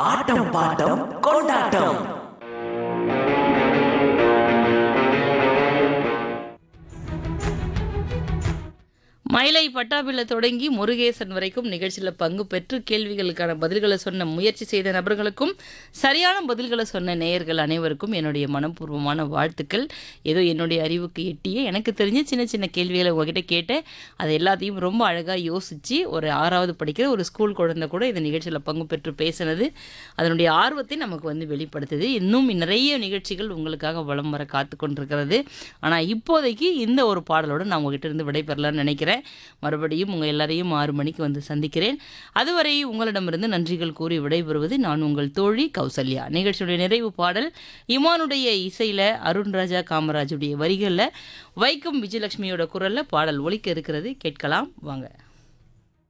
ஆட்டம் bottom கொண்டாட்டம் மயிலை பட்டாபில தொடங்கி முருகேசன் வரைக்கும் நிகழ்ச்சியில் பங்கு பெற்று கேள்விகளுக்கான பதில்களை சொன்ன முயற்சி செய்த நபர்களுக்கும் சரியான பதில்களை சொன்ன நேயர்கள் அனைவருக்கும் என்னுடைய மனப்பூர்வமான வாழ்த்துக்கள் ஏதோ என்னுடைய அறிவுக்கு எட்டிய எனக்கு தெரிஞ்ச சின்ன சின்ன கேள்விகளை உங்ககிட்ட கேட்டேன் அதை எல்லாத்தையும் ரொம்ப அழகாக யோசித்து ஒரு ஆறாவது படிக்கிற ஒரு ஸ்கூல் குழந்தை கூட இந்த நிகழ்ச்சியில் பங்கு பெற்று பேசினது அதனுடைய ஆர்வத்தை நமக்கு வந்து வெளிப்படுத்துது இன்னும் நிறைய நிகழ்ச்சிகள் உங்களுக்காக வலம் வர காத்து கொண்டிருக்கிறது ஆனால் இப்போதைக்கு இந்த ஒரு பாடலோடு நான் உங்ககிட்ட இருந்து விடைபெறலாம்னு நினைக்கிறேன் மறுபடியும் உங்கள் எல்லாரையும் ஆறு மணிக்கு வந்து சந்திக்கிறேன் அதுவரை உங்களிடமிருந்து நன்றிகள் கூறி விடைபெறுவது நான் உங்கள் தோழி கௌசல்யா நிகழ்ச்சியுடைய நிறைவு பாடல் இமானுடைய இசையில் அருண்ராஜா காமராஜுடைய வரிகளில் வைக்கம் விஜயலட்சுமியோட குரலில் பாடல் ஒலிக்க இருக்கிறது கேட்கலாம் வாங்க